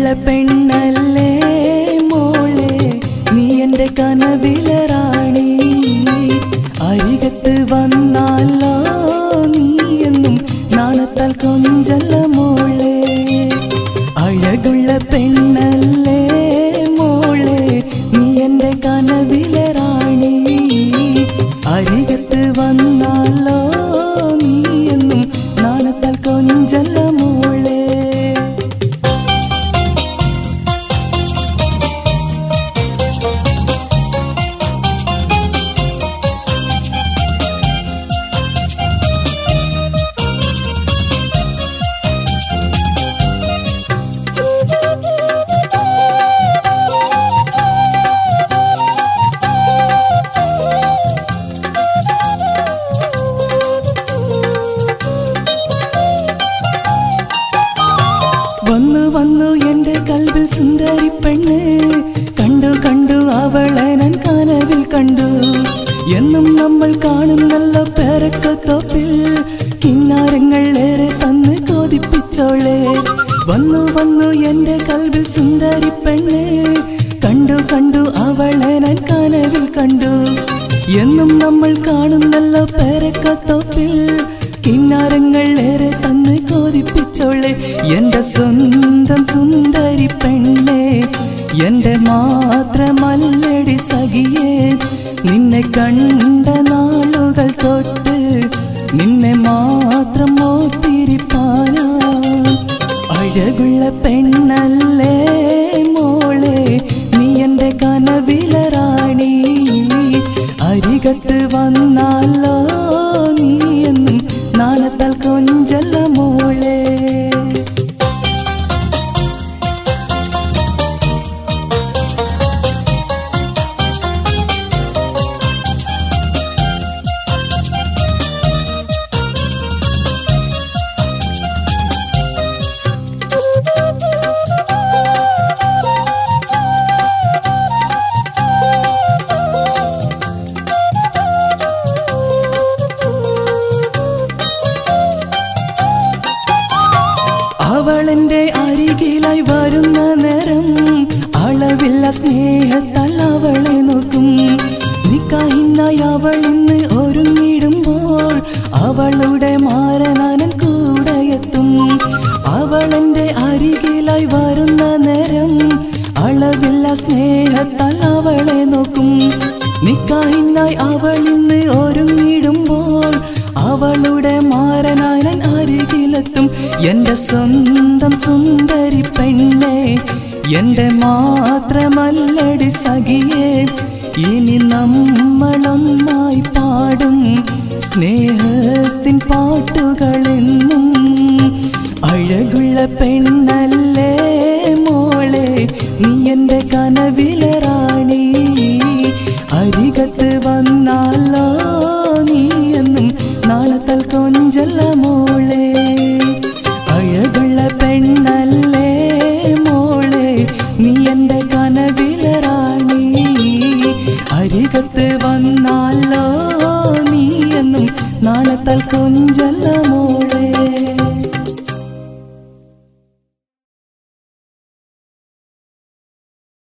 അഴകുള്ള പെണ്ണല്ലേ മോളെ നീ എൻ്റെ കനവിലെ റാണി അരികത്ത് വന്നാലോ നീ എന്നും നാണത്താൽ കൊഞ്ചല്ല മോളെ അഴകുള്ള പെണ്ണല്ലേ മോളെ നീ എൻ്റെ കനവിലെ റാണി അരികത്ത് വന്നാലോ നീ എന്നും നാണത്താൽ കൊഞ്ചല്ല മോളെ വന്നു വന്നു എന്റെ കൽവിൽ സുന്ദരി പെണ്ണ് കണ്ടു കണ്ടു അവളെ ഞാൻ കനവിൽ കണ്ടു എന്നും നമ്മൾ കാണുന്നല്ലോ പേരക്കത്തോപ്പിൽ കിന്നാരങ്ങൾ ഏറെ തന്ന് കൊതിപ്പിച്ചോളെ വന്നു വന്നു എന്റെ കൽവിൽ സുന്ദരി പെണ്ണ് കണ്ടു കണ്ടു അവളെ ഞാൻ കനവിൽ കണ്ടു എന്നും നമ്മൾ കാണുന്നല്ലോ പേരക്കത്തോപ്പിൽ കിന്നാരങ്ങൾ ഏറെ തന്ന് കൊതിപ്പിച്ചോളെ എന്റെ സ്വന്തം സുന്ദരി പെണ്ണെ എന്റെ മാത്രമല്ലടി സഖിയേ നിന്നെ കണ്ട നാളുകൾ തൊട്ട് നിന്നെ മാത്രം ഓത്തിരിപ്പാനാ അഴകുള്ള പെണ്ണല്ലേ മോളെ നീ എൻ്റെ കനവിലെ റാണി അരികത്ത് വന്നാലോ നീ എന്നും നാണത്താൽ കൊഞ്ചല്ല മോളെ അവളെന്റെ അരികിലായി വരുന്ന നേരം അളവില്ല സ്നേഹത്താൽ അവളെ നോക്കും നിക്കാഹിന്നായി അവൾ ഇന്ന് ഒരുങ്ങിടുമ്പോൾ അവളുടെ മാരനാനൻ കൂടെ എത്തും അവളെന്റെ അരികിലായി വരുന്ന നേരം അളവില്ല സ്നേഹത്താൽ അവളെ നോക്കും നിക്കാഹിന്നായി അവൾ ഇന്ന് ഒരുങ്ങിടുമ്പോൾ അവളുടെ മാരനായൻ അരികിലെത്തും എന്റെ സ്വന്തം സുന്ദരി പെണ്ണെ എന്റെ മാത്രമല്ലടി സഖിയെ ഇനി നമ്മളൊന്നായി പാടും സ്നേഹത്തിൻ പാട്ടുകളെന്നും അഴകുള്ള പെണ്ണല്ലേ മോളെ നീ എൻ്റെ കനവിലെ റാണി അരികത്ത് വന്നാലോ നീ എന്നും നാളത്താൽ കൊഞ്ചല്ല മോളെ അഴകുള്ള പെണ്ണല്ലേ മോളെ നീ എൻ്റെ കനവിലെ റാണി അരികത്ത് വന്നാലോ നീ എന്നും നാളത്താൽ കൊഞ്ചല്ല മോളെ